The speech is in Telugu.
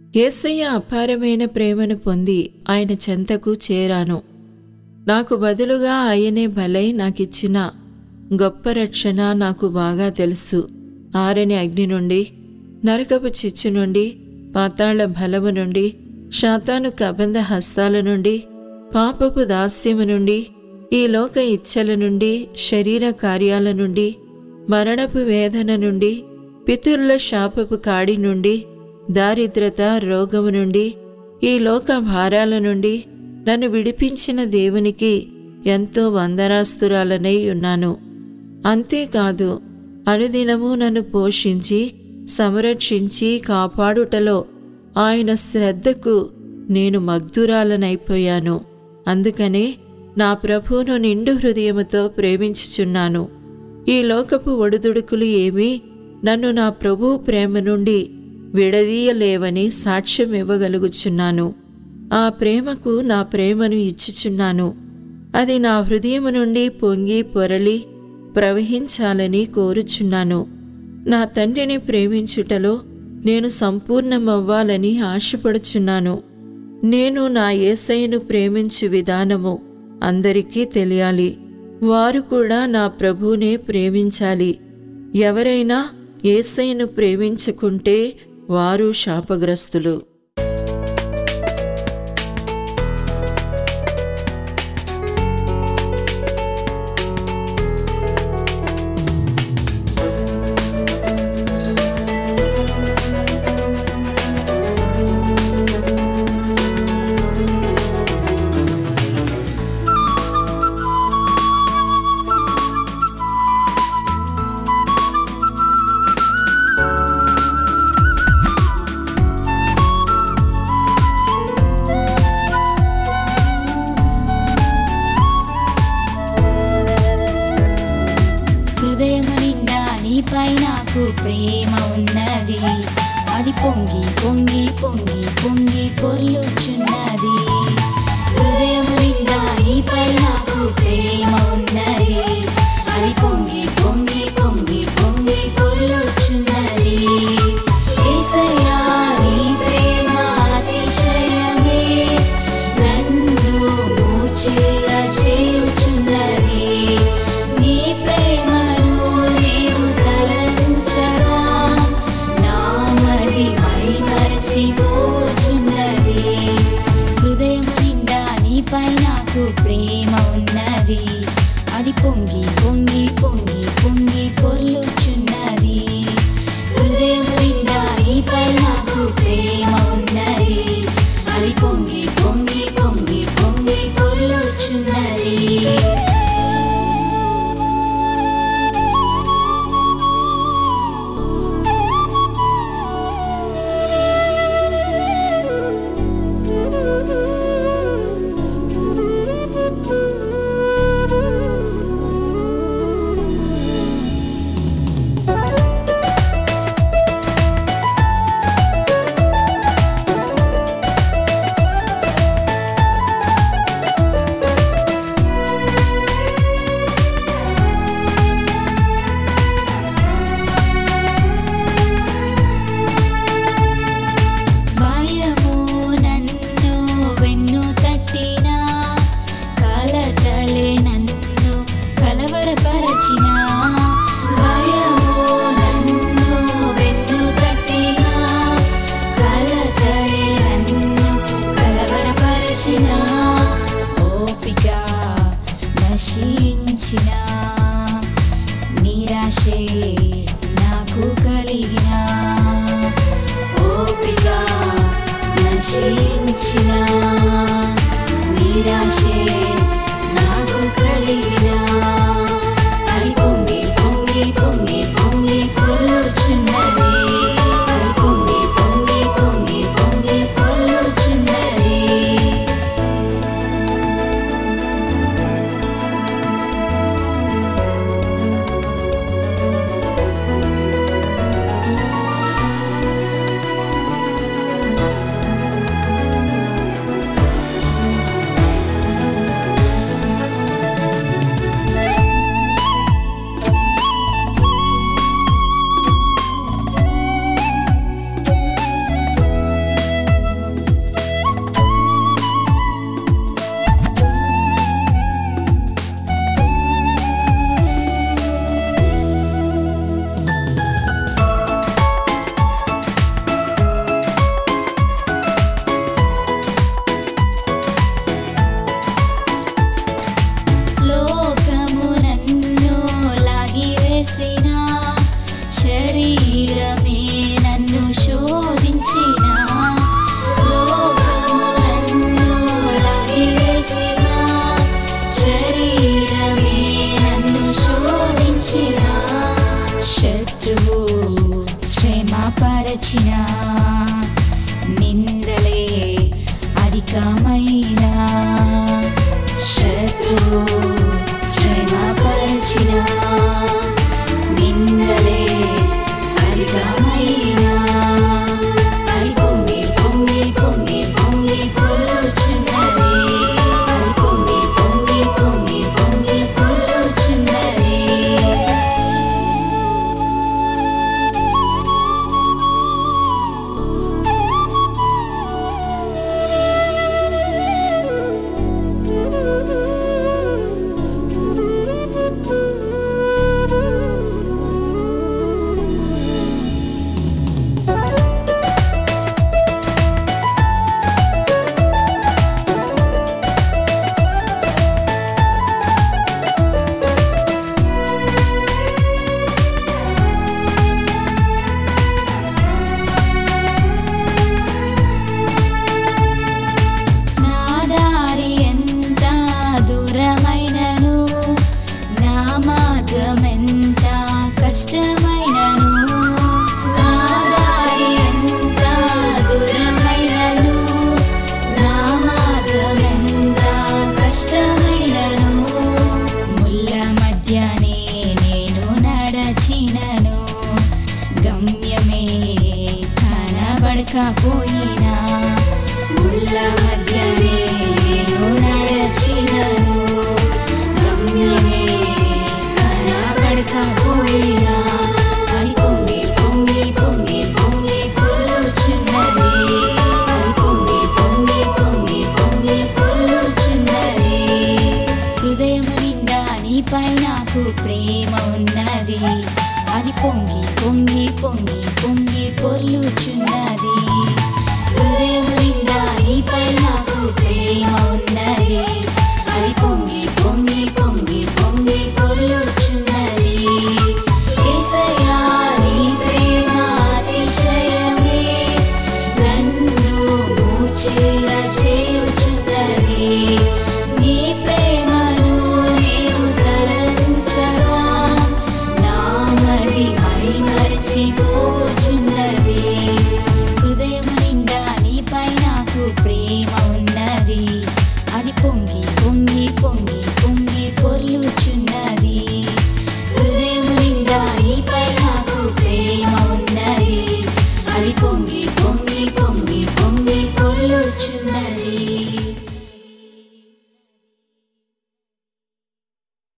యేసయ్య అపారమైన ప్రేమను పొంది ఆయన చెంతకు చేరాను నాకు బదులుగా ఆయనే బలై నాకిచ్చిన గొప్ప రక్షణ నాకు బాగా తెలుసు ఆరని అగ్ని నుండి నరకపు చిచ్చు నుండి పాతాళ బలము నుండి శాతాను కబంధ హస్తాల నుండి పాపపు దాస్యము నుండి ఈ లోక ఇచ్చల నుండి శరీర కార్యాల నుండి మరణపు వేదన నుండి పితుర్ల శాపపు కాడి నుండి దారిద్రత రోగము నుండి ఈ లోక భారాల నుండి నన్ను విడిపించిన దేవునికి ఎంతో వందనాస్తురాలనై ఉన్నాను అంతేకాదు అనుదినము నన్ను పోషించి సంరక్షించి కాపాడుటలో ఆయన శ్రద్ధకు నేను మగ్ధురాలనైపోయాను అందుకనే నా ప్రభువును నిండు హృదయముతో ప్రేమించుచున్నాను ఈ లోకపు ఒడిదుడుకులు ఏమీ నన్ను నా ప్రభువు ప్రేమ నుండి విడదీయలేవని సాక్ష్యం ఇవ్వగలుగుచున్నాను ఆ ప్రేమకు నా ప్రేమను ఇచ్చుచున్నాను అది నా హృదయము నుండి పొంగి పొరలి ప్రవహించాలని కోరుచున్నాను నా తండ్రిని ప్రేమించుటలో నేను సంపూర్ణమవ్వాలని ఆశపడుచున్నాను నేను నా యేసయ్యను ప్రేమించు విధానము అందరికీ తెలియాలి వారు కూడా నా ప్రభువునే ప్రేమించాలి ఎవరైనా యేసయ్యను ప్రేమించుకుంటే వారు శాపగ్రస్తులు హృదయము నిండా నీపై నాకు ప్రేమ ఉన్నది అది పొంగి పొంగి పొంగి పొంగి పొర్లుచున్నది హృదయము నిండా నీపై నాకు ప్రేమ ఉన్నది అది పొంగి పొంగి పొంగి పొంగి పొర్లుచున్నది యేసయ్యా నీ ప్రేమ అతిశయమే నన్ను మూచిల్ల చేయుచున్నది నీ ప్రేమను నేను తలంచగా నామది మైమరచిపోచున్నది హృదయం నిండా నీపై నాకు ప్రేమ ఉన్నది అది పొంగి పొంగి పొంగి పొంగి పొర్లుచున్నది హృదయం నిండా నీపై నాకు ప్రేమ ఉన్నది అది పొంగి పొంగి పొంగి పొంగి పొర్లుచున్నది నిందలే అధికమైన శత్రువు శ్రమ పరిచిన నిందలే అధికమైన అది పొంగి పొంగి పొంగి పొంగి పొర్లుచున్నది అది పొంగి పొంగి పొంగి పొంగి పొర్లుచున్నది నా దారి ఎంత దూరమైనను నా మార్గం ఎంత కష్టమైనను నా దారి ఎంత దూరమైనను నా మార్గం ఎంత కష్టమైనను ముళ్ళ మధ్యనే నేను నడచినను గమ్యమే కనబడకపోయినా ముళ్ళ మధ్యనే నేను నడచినను గమ్యమే కనబడకపోయినా అది పొంగి పొంగి పొంగి పొంగి పొర్లుచున్నది అది పొంగి పొంగి పొంగి పొంగి పొర్లుచున్నది హృదయము నిండా నీపై నాకు ప్రేమ ఉన్నది అది పొంగి పొంగి పొంగి పొంగి పొర్లుచున్నది